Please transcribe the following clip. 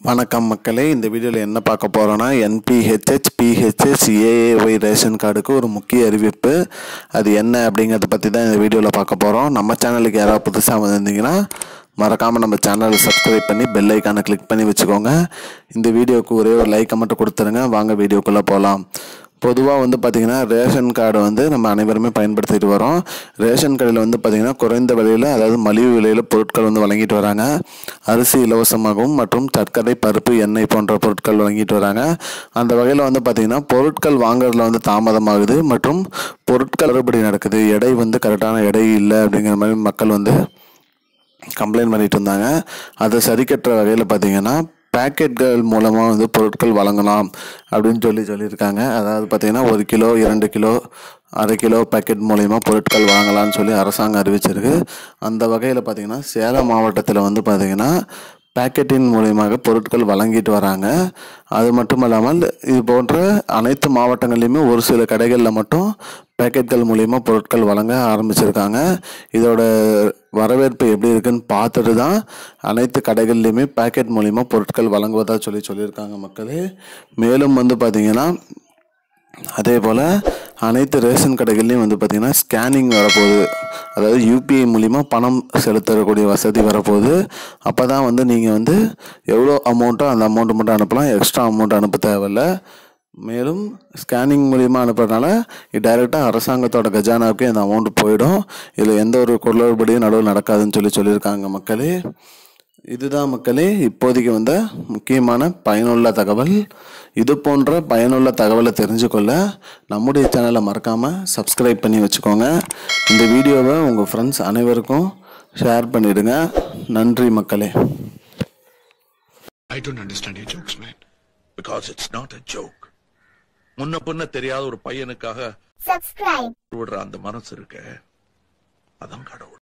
வணக்கம் மக்களே இந்த வீடியோவில் என்ன பார்க்க போகிறோன்னா என்பிஹெச்ஹெச் பிஹெச்ஹெச் ஏஏஒய் ரேஷன் கார்டுக்கு ஒரு முக்கிய அறிவிப்பு அது என்ன அப்படிங்கிறத பற்றி தான் இந்த வீடியோவில் பார்க்க போகிறோம் நம்ம சேனலுக்கு யாராவது புதுசாக வந்திருந்தீங்கன்னா மறக்காமல் நம்ம சேனலை சப்ஸ்கிரைப் பண்ணி பெல் ஐக்கானை கிளிக் பண்ணி வச்சுக்கோங்க இந்த வீடியோவுக்கு ஒரே ஒரு லைக்கை மட்டும் கொடுத்துருங்க வாங்க வீடியோக்குள்ளே போகலாம் பொதுவாக வந்து பார்த்திங்கன்னா ரேஷன் கார்டு வந்து நம்ம அனைவருமே பயன்படுத்திட்டு வரோம் ரேஷன் கடையில் வந்து பார்த்திங்கன்னா குறைந்த விலையில் அதாவது மலிவு விலையில் பொருட்கள் வந்து வழங்கிட்டு வராங்க அரிசி இலவசமாகவும் மற்றும் சர்க்கரை பருப்பு எண்ணெய் போன்ற பொருட்கள் வழங்கிட்டு வராங்க அந்த வகையில் வந்து பார்த்திங்கன்னா பொருட்கள் வாங்குறதுல வந்து தாமதமாகுது மற்றும் பொருட்கள் அறுபடி நடக்குது எடை வந்து கரெக்டான எடை இல்லை அப்படிங்கிற மாதிரி மக்கள் வந்து கம்ப்ளைண்ட் பண்ணிட்டு இருந்தாங்க அதை சரி கட்டுற வகையில் பார்த்தீங்கன்னா பேக்கெட்கள் மூலமாக வந்து பொருட்கள் வழங்கலாம் அப்படின்னு சொல்லி சொல்லியிருக்காங்க அதாவது பார்த்தீங்கன்னா ஒரு கிலோ இரண்டு கிலோ அரை கிலோ பேக்கெட் மூலயமா பொருட்கள் வாங்கலாம்னு சொல்லி அரசாங்கம் அறிவிச்சிருக்கு அந்த வகையில் பார்த்தீங்கன்னா சேலம் மாவட்டத்தில் வந்து பார்த்தீங்கன்னா பேக்கெட்டின் மூலியமாக பொருட்கள் வழங்கிட்டு வராங்க அது மட்டும் இல்லாமல் இது போன்ற அனைத்து மாவட்டங்கள்லையுமே ஒரு சில கடைகளில் மட்டும் பேக்கெட்கள் மூலியமாக பொருட்கள் வழங்க ஆரம்பிச்சிருக்காங்க இதோட வரவேற்பு எப்படி இருக்குன்னு பார்த்துட்டு தான் அனைத்து கடைகள்லையுமே பேக்கெட் மூலிமா பொருட்கள் வழங்குவதா சொல்லி சொல்லியிருக்காங்க மக்களே மேலும் வந்து பார்த்திங்கன்னா அதே போல் அனைத்து ரேஷன் கடைகள்லையும் வந்து பார்த்திங்கன்னா ஸ்கேனிங் வரப்போகுது அதாவது யூபிஐ மூலிமா பணம் செலுத்தக்கூடிய வசதி வரப்போகுது அப்போ தான் வந்து நீங்கள் வந்து எவ்வளோ அமௌண்ட்டோ அந்த அமௌண்ட்டு மட்டும் அனுப்பலாம் எக்ஸ்ட்ரா அமௌண்ட் அனுப்ப தேவையில்ல மேலும் ஸ்கேனிங் மூலிமா அனுப்புறதுனால இது டைரெக்டாக அரசாங்கத்தோட கஜானாவுக்கு இந்த அமௌண்ட் போயிடும் இதில் எந்த ஒரு குளறுபடியும் நடுவில் நடக்காதுன்னு சொல்லி சொல்லியிருக்காங்க மக்களே இதுதான் மக்களே இப்போதைக்கு வந்த முக்கியமான பயனுள்ள தகவல் இது போன்ற பயனுள்ள தகவலை தெரிஞ்சுக்கொள்ள நம்முடைய சேனலை மறக்காமல் சப்ஸ்கிரைப் பண்ணி வச்சுக்கோங்க இந்த வீடியோவை உங்கள் ஃப்ரெண்ட்ஸ் அனைவருக்கும் ஷேர் பண்ணிடுங்க நன்றி மக்களே I don't understand your jokes, man. because it's not a joke முன்ன பின்ன தெரியாத ஒரு பையனுக்காக subscribe விடுற அந்த மனசு இருக்க அதான் கடவுள்